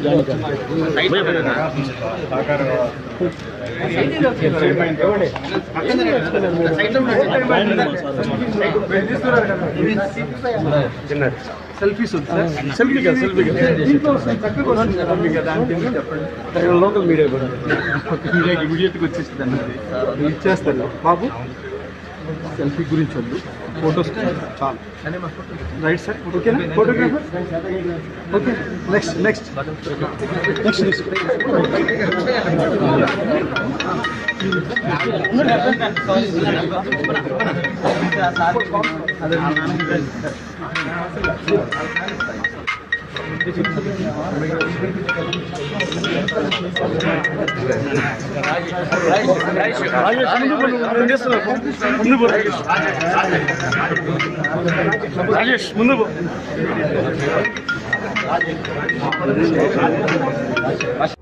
Selfies selfie కదా selfie కదా దీంట్లో చక్కగా వస్తుంది కదా మీకు కదా అంటే ఏంటి చెప్పండి లోకల్ మీడియా కూడా మీడియాకి ఇమీడియట్గా వచ్చేస్తుంది అన్నది నేను ఇచ్చేస్తాను బాబు సెల్ఫీ గురించి వద్దు ఫోటోస్ చాలు రైట్ సార్ ఓకేనా photographer okay next next next Rajesh ముందు పో.